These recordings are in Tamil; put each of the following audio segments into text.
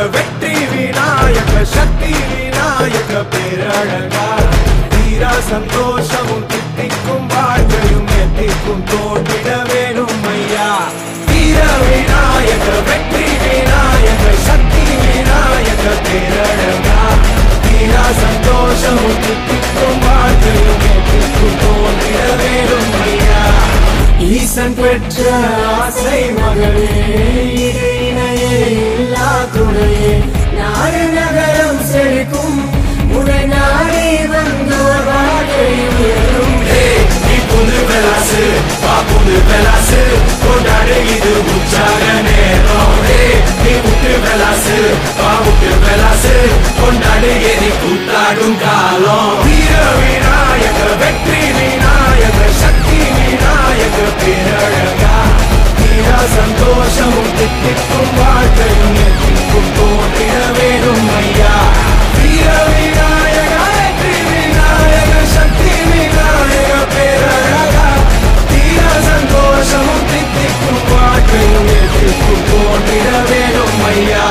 வெற்றி விநாயக சக்தி விநாயக பேரழகா தீரா சந்தோஷமும் தித்திக்கும் வாழ்க்கையும் எத்திக்கும் தோன்றிட வேணும் ஐயா வீர விநாயக வெற்றி விநாயக சக்தி விநாயக பேரழகா தீரா சந்தோஷமும் தித்திக்கும் வாழ்க்கையும் எத்திக்கும் தோன்றிட வேணும் ஐயா ஈசன் பெற்ற ஆசை மகளே இடு இணையே இல்லா துணையே நாடு நகரம் செழிக்கும் உனை நாடி வந்தோர் வாழ்க்கை உயரும் நீ புது பெலாசு வா புது பெலாசு கொண்டாடு இது உற்சாக நேரம் ஏய், நீ முட்டு பெலாசு வா முட்டு பெலாசு கொண்டாடு எரி கூத்தாடும் காலம் வீர விநாயக வெற்றி விநாயக சக்தி விநாயக பேரழகா தீரா சந்தோஷமும் தித்திக்கும் வாழ்க்கையும் எத்திக்கும் தோன்றிட வேணும் ஐயா வீர விநாயக வெற்றி விநாயக சக்தி விநாயக பேரழகா தீரா சந்தோஷமும் தித்திக்கும் வாழ்க்கையும் எத்திக்கும் தோன்றிட வேணும் ஐயா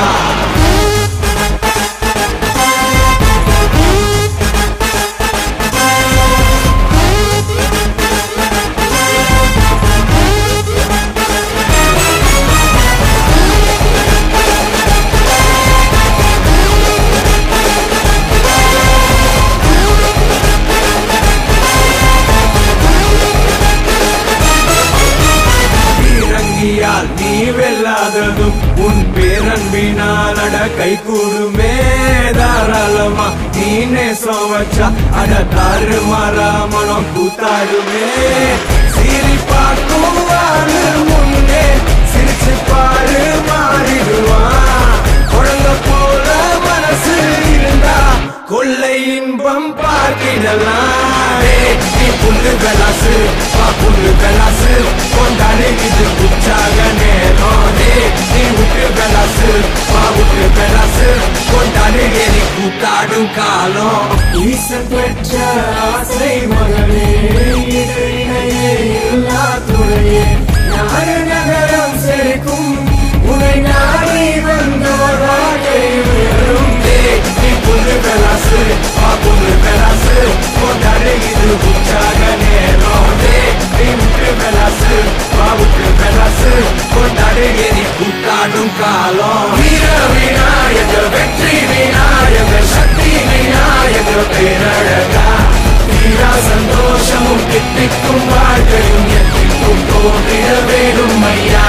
பீரங்கியால் நீ வெல்லாததும் உன் பேரன்பினால் அட கை கூடுமே தாராளமா நீ நேசம் வச்சா அட தாறு மாறா மனம் கூத்தாடுமே சீரி பார்க்கும் வாழு முன்னே சிரிச்சு பாரு மாறிடுவான் குழந்தை போல மனசு இருந்தா கொள்ளை இன்பம் பார்க்கிடலாம் ஏய், நீ புல்லு பெலாசு வா புல்லு பெலாசு கொண்டாடு இது உற்சாக நேரம் ஏய், நீ விட்டு பெலாசு வா விட்டு பெலாசு கொண்டாடு எரி கூத்தாடும் காலம் ஈசன் பெற்ற ஆசை மகளே இடு இணையே இல்லா துணையே நாடு நகரம் செழிக்கும் உனை நாடி வந்தோர் வாழ்க்கை உயரும் ஏய், நீ புல்லு பெலாசு வா புல்லு பெலாசு கொண்டாடு இது உற்சாக நேரம் ஏய், நீ விட்டு பெலாசு வா விட்டு பெலாசு கொண்டாடு எரி கூத்தாடும் காலம் வீர விநாயக வெற்றி விநாயக சக்தி விநாயக பேரழகா தீரா சந்தோஷமும் தித்திக்கும் வாழ்க்கையும் எத்திக்கும் தோன்றிட வேணும் ஐயா